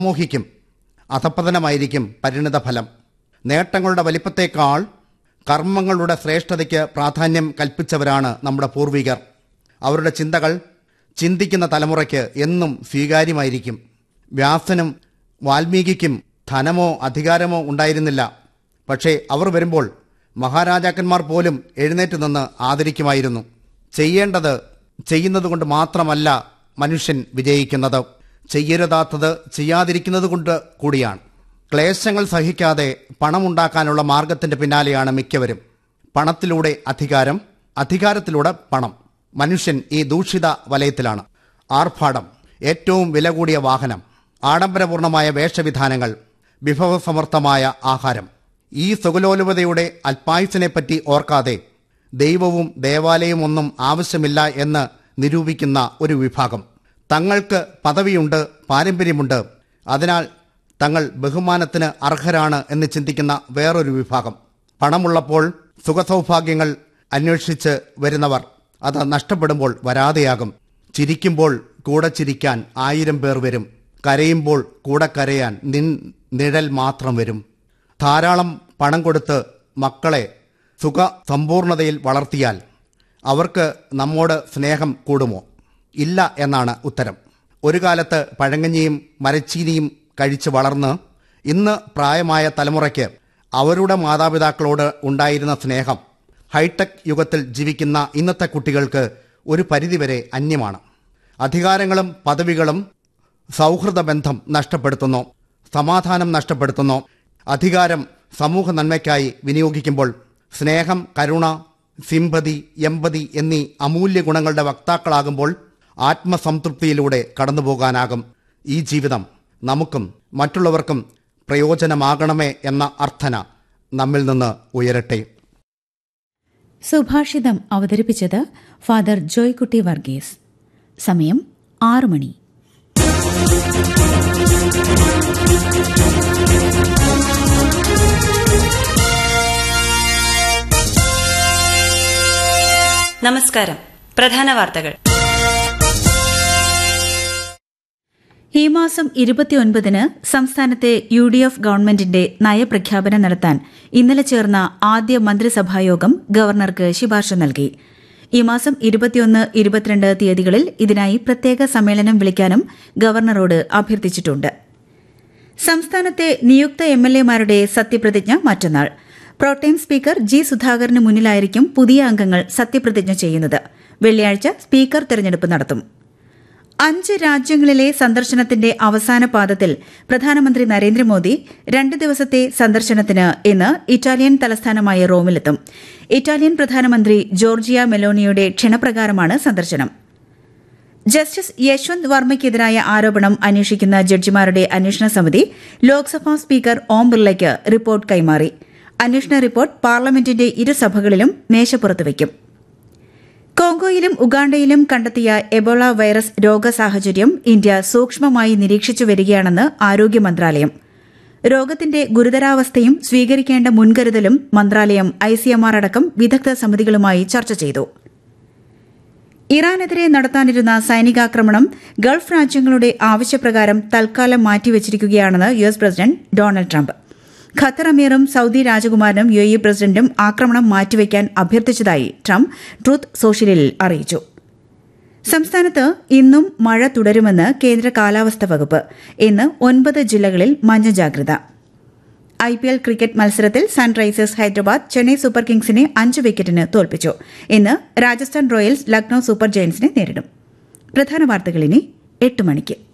മോഹിക്കും അധപ്പതനമായിരിക്കും പരിണിതഫലം നേട്ടങ്ങളുടെ വലിപ്പത്തേക്കാൾ കർമ്മങ്ങളുടെ ശ്രേഷ്ഠതയ്ക്ക് പ്രാധാന്യം കൽപ്പിച്ചവരാണ് നമ്മുടെ പൂർവികർ അവരുടെ ചിന്തകൾ ചിന്തിക്കുന്ന തലമുറയ്ക്ക് എന്നും സ്വീകാര്യമായിരിക്കും വ്യാസനും വാൽമീകിക്കും ധനമോ അധികാരമോ ഉണ്ടായിരുന്നില്ല പക്ഷേ അവർ വരുമ്പോൾ മഹാരാജാക്കന്മാർ പോലും എഴുന്നേറ്റ് നിന്ന് ആദരിക്കുമായിരുന്നു ചെയ്യേണ്ടത് ചെയ്യുന്നതുകൊണ്ട് മാത്രമല്ല മനുഷ്യൻ വിജയിക്കുന്നത് ചെയ്യരുതാത്തത് ചെയ്യാതിരിക്കുന്നത് കൊണ്ട് കൂടിയാണ് ക്ലേശങ്ങൾ സഹിക്കാതെ പണമുണ്ടാക്കാനുള്ള മാർഗത്തിന്റെ പിന്നാലെയാണ് മിക്കവരും പണത്തിലൂടെ അധികാരം അധികാരത്തിലൂടെ പണം മനുഷ്യൻ ഈ ദൂഷിത വലയത്തിലാണ് ആർഭാടം ഏറ്റവും വില കൂടിയ വാഹനം ആഡംബരപൂർണമായ വേഷവിധാനങ്ങൾ വിഭവസമർത്ഥമായ ആഹാരം ഈ സുഗലോലുപതയുടെ അല്പായുസിനെപ്പറ്റി ഓർക്കാതെ ദൈവവും ദേവാലയവും ഒന്നും ആവശ്യമില്ല എന്ന് നിരൂപിക്കുന്ന ഒരു വിഭാഗം തങ്ങൾക്ക് പദവിയുണ്ട് പാരമ്പര്യമുണ്ട് അതിനാൽ തങ്ങൾ ബഹുമാനത്തിന് അർഹരാണ് എന്ന് ചിന്തിക്കുന്ന വേറൊരു വിഭാഗം പണമുള്ളപ്പോൾ സുഖസൗഭാഗ്യങ്ങൾ അന്വേഷിച്ച് വരുന്നവർ അത് നഷ്ടപ്പെടുമ്പോൾ വരാതെയാകും ചിരിക്കുമ്പോൾ കൂടെ ചിരിക്കാൻ ആയിരം പേർ വരും കരയുമ്പോൾ കൂടെ കരയാൻ നിൻ നിഴൽ മാത്രം വരും ധാരാളം പണം കൊടുത്ത് മക്കളെ സുഖ സമ്പൂർണതയിൽ വളർത്തിയാൽ അവർക്ക് നമ്മോട് സ്നേഹം കൂടുമോ ഇല്ല എന്നാണ് ഉത്തരം ഒരു കാലത്ത് പഴങ്ങഞ്ഞിയും മരച്ചീനിയും കഴിച്ച് വളർന്ന് ഇന്ന് പ്രായമായ തലമുറയ്ക്ക് അവരുടെ മാതാപിതാക്കളോട് ഉണ്ടായിരുന്ന സ്നേഹം ഹൈടെക് യുഗത്തിൽ ജീവിക്കുന്ന ഇന്നത്തെ കുട്ടികൾക്ക് ഒരു പരിധിവരെ അന്യമാണ് അധികാരങ്ങളും പദവികളും സൗഹൃദ ബന്ധം നഷ്ടപ്പെടുത്തുന്നു സമാധാനം നഷ്ടപ്പെടുത്തുന്നു അധികാരം സമൂഹ നന്മയ്ക്കായി വിനിയോഗിക്കുമ്പോൾ സ്നേഹം കരുണ സിമ്പതി എമ്പതി എന്നീ അമൂല്യ ഗുണങ്ങളുടെ വക്താക്കളാകുമ്പോൾ ആത്മസംതൃപ്തിയിലൂടെ കടന്നുപോകാനാകും ഈ ജീവിതം നമുക്കും മറ്റുള്ളവർക്കും പ്രയോജനമാകണമേ എന്ന അർത്ഥന നമ്മിൽ നിന്ന് ഉയരട്ടെ സുഭാഷിതം അവതരിപ്പിച്ചത് ഫാദർ ജോയ്കുട്ടി വർഗീസ് സമയം ആറു മണി നമസ്കാരം പ്രധാന വാർത്തകൾ ഈ മാസം ഇരുപത്തിയൊൻപതിന് സംസ്ഥാനത്തെ യു ഡി എഫ് ഗവൺമെന്റിന്റെ നയപ്രഖ്യാപനം നടത്താൻ ഇന്നലെ ചേർന്ന ആദ്യ മന്ത്രിസഭായോഗം ഗവർണർക്ക് ശുപാർശ നൽകി ഈ മാസം ഇരുപത്തിയൊന്ന് ഇരുപത്തിരണ്ട് തീയതികളിൽ ഇതിനായി പ്രത്യേക സമ്മേളനം വിളിക്കാനും ഗവർണറോട് അഭ്യർത്ഥിച്ചിട്ടുണ്ട് സംസ്ഥാനത്തെ നിയുക്ത എം എൽ എമാരുടെ സത്യപ്രതിജ്ഞ മറ്റന്നാൾ പ്രോട്ടേം സ്പീക്കർ ജി സുധാകരന് മുന്നിലായിരിക്കും പുതിയ അംഗങ്ങൾ സത്യപ്രതിജ്ഞ ചെയ്യുന്നത് വെള്ളിയാഴ്ച സ്പീക്കർ തെരഞ്ഞെടുപ്പ് നടത്തും അഞ്ച് രാജ്യങ്ങളിലെ സന്ദർശനത്തിന്റെ അവസാന പാദത്തിൽ പ്രധാനമന്ത്രി നരേന്ദ്രമോദി രണ്ട് ദിവസത്തെ സന്ദർശനത്തിന് ഇന്ന് ഇറ്റാലിയൻ തലസ്ഥാനമായ റോമിലെത്തും ഇറ്റാലിയൻ പ്രധാനമന്ത്രി ജോർജിയ മെലോണിയുടെ ക്ഷണപ്രകാരമാണ് സന്ദർശനം ജസ്റ്റിസ് യശ്വന്ത് വർമ്മയ്ക്കെതിരായ ആരോപണം അന്വേഷിക്കുന്ന ജഡ്ജിമാരുടെ അന്വേഷണ സമിതി ലോക്സഭാ സ്പീക്കർ ഓം ബിർളയ്ക്ക് റിപ്പോർട്ട് കൈമാറി അന്വേഷണ റിപ്പോർട്ട് പാർലമെന്റിന്റെ ഇരുസഭകളിലും മേശപ്പുറത്ത് വയ്ക്കും കോങ്കോയിലും ഉഗാണ്ടയിലും കണ്ടെത്തിയ എബോള വൈറസ് രോഗസാഹചര്യം ഇന്ത്യ സൂക്ഷ്മമായി നിരീക്ഷിച്ചു വരികയാണെന്ന് ആരോഗ്യ മന്ത്രാലയം രോഗത്തിന്റെ ഗുരുതരാവസ്ഥയും സ്വീകരിക്കേണ്ട മുൻകരുതലും മന്ത്രാലയം ഐസിഎംആർ അടക്കം വിദഗ്ധ സമിതികളുമായി ചർച്ച ചെയ്തു ഇറാനെതിരെ നടത്താനിരുന്ന സൈനികാക്രമണം ഗൾഫ് രാജ്യങ്ങളുടെ ആവശ്യപ്രകാരം തൽക്കാലം മാറ്റിവച്ചിരിക്കുകയാണെന്ന് U S president Donald Trump Qatar അമീറും സൌദി രാജകുമാരനും യു എ പ്രസിഡന്റും ആക്രമണം മാറ്റിവെക്കാൻ അഭ്യർത്ഥിച്ചതായി ട്രംപ് ട്രൂത്ത് സോഷ്യലിൽ അറിയിച്ചു സംസ്ഥാനത്ത് ഇന്നും മഴ തുടരുമെന്ന് കേന്ദ്ര കാലാവസ്ഥാ വകുപ്പ് ഇന്ന് ഒൻപത് ജില്ലകളിൽ മഞ്ഞ ജാഗ്രത ഐ പി എൽ ക്രിക്കറ്റ് മത്സരത്തിൽ സൺറൈസേഴ്സ് ഹൈദരാബാദ് ചെന്നൈ സൂപ്പർ കിങ്സിനെ അഞ്ച് വിക്കറ്റിന് തോൽപ്പിച്ചു ഇന്ന് രാജസ്ഥാൻ റോയൽസ് ലക്നൌ സൂപ്പർ ജയൻസിനെ നേരിടും പ്രധാന വാർത്തകൾ ഇനി എട്ട് മണിക്ക്